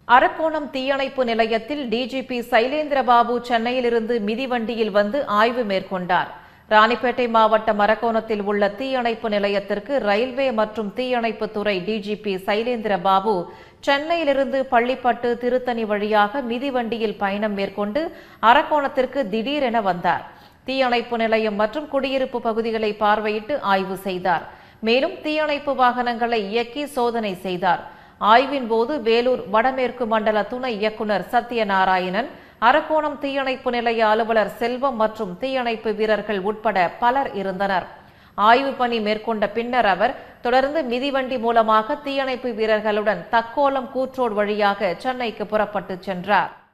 அரக்கோணம் தீயணைப்பு நிலையத்தில் டிஜிபி சைலேந்திரபாபு சென்னையிலிருந்து மிதிவண்டியில் வந்து ஆய்வு மேற்கொண்டார் ராணிப்பேட்டை மாவட்டம் அரக்கோணத்தில் உள்ள தீயணைப்பு நிலையத்திற்கு ரயில்வே மற்றும் தீயணைப்பு துறை டிஜிபி சைலேந்திரபாபு சென்னையிலிருந்து பள்ளிப்பட்டு திருத்தணி வழியாக மிதிவண்டியில் பயணம் மேற்கொண்டு அரக்கோணத்திற்கு திடீரென வந்தார் தீயணைப்பு நிலையம் மற்றும் குடியிருப்பு பகுதிகளை பார்வையிட்டு ஆய்வு செய்தார் மேலும் தீயணைப்பு வாகனங்களை இயக்கி சோதனை செய்தார் ஆய்வின் போது வேலூர் வடமேற்கு மண்டல துணை இயக்குநர் சத்யநாராயணன் அரக்கோணம் தீயணைப்பு நிலைய அலுவலர் செல்வம் மற்றும் தீயணைப்பு வீரர்கள் உட்பட பலர் இருந்தனர் ஆய்வு பணி மேற்கொண்ட பின்னர் அவர் தொடர்ந்து மிதிவண்டி மூலமாக தீயணைப்பு வீரர்களுடன் தக்கோலம் கூற்றோடு வழியாக சென்னைக்கு புறப்பட்டு சென்றார்